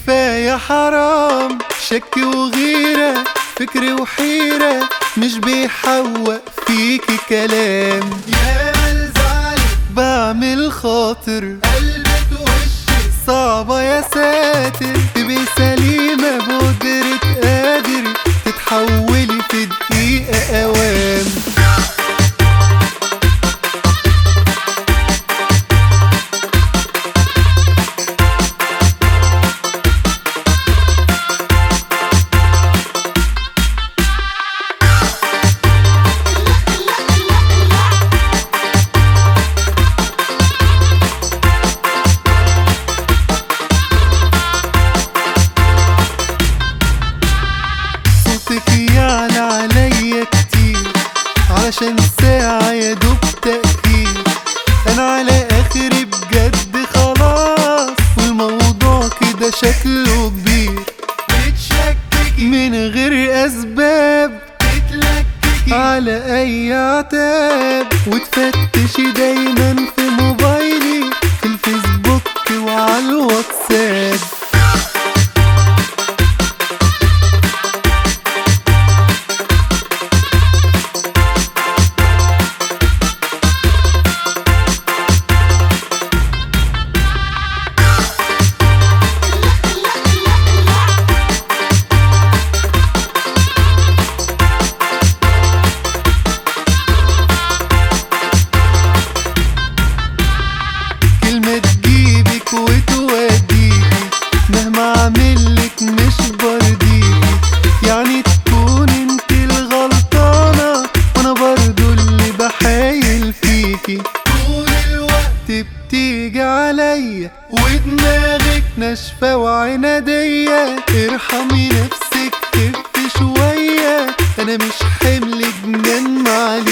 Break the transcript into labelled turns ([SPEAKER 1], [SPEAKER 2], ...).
[SPEAKER 1] كفاية حرام شك وغيرة فكر وحيرة مش بيحوق فيكي كلام
[SPEAKER 2] يا ملزعلي
[SPEAKER 1] بعمل خاطر
[SPEAKER 2] قلبك ووشك
[SPEAKER 1] صعبة يا ساتر تبقي سليمة بقدرة قادر تتحولي في دقيقة أوام صوتك يعلى عليا كتير علشان ساعة يا دوب تأخير أنا على آخري بجد خلاص والموضوع كده شكله كبير
[SPEAKER 2] بتشككي
[SPEAKER 1] من غير أسباب
[SPEAKER 2] تتلككي
[SPEAKER 1] على أي عتاب وتفتشي دايما في موبايلي في الفيسبوك وعلى الواتساب كلمة تجيبك وتوديكي مهما اعملك مش برضيكي يعني تكون انت الغلطانة وانا برضو اللي بحايل فيكي
[SPEAKER 2] طول الوقت
[SPEAKER 1] بتيجي عليا ودماغك ناشفة وعنادية ارحمي نفسك خف شوية انا مش حمل جنان معلش